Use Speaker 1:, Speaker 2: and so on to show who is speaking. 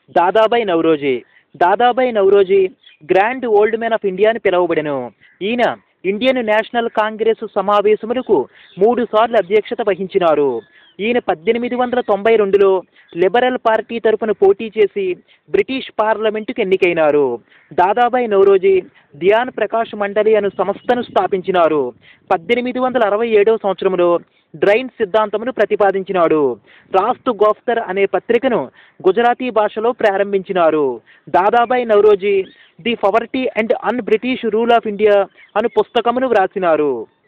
Speaker 1: Dadabhai Naoroji Dadabhai Naoroji grand old man of India అని పిలువబడెను ఈయన ఇండియన్ నేషనల్ కాంగ్రెస్ సమావేశములకు మూడు సార్లు అధ్యక్షత వహించినారు ఈయన పద్దెనిమిది వందల తొంభై రెండులో లిబరల్ పార్టీ తరపున పోటీ చేసి బ్రిటిష్ పార్లమెంటుకు ఎన్నికైనారు దాదాబాయి నౌరోజీ ధ్యాన్ ప్రకాష్ మండలి అను సంస్థను స్థాపించినారు పద్దెనిమిది వందల అరవై ఏడవ సంవత్సరంలో డ్రైన్ సిద్ధాంతమును ప్రతిపాదించినాడు రాస్తు గోఫ్తర్ అనే పత్రికను గుజరాతీ భాషలో ప్రారంభించినారు Dadabhai Naoroji the poverty and un British rule of India అను పుస్తకమును వ్రాసినారు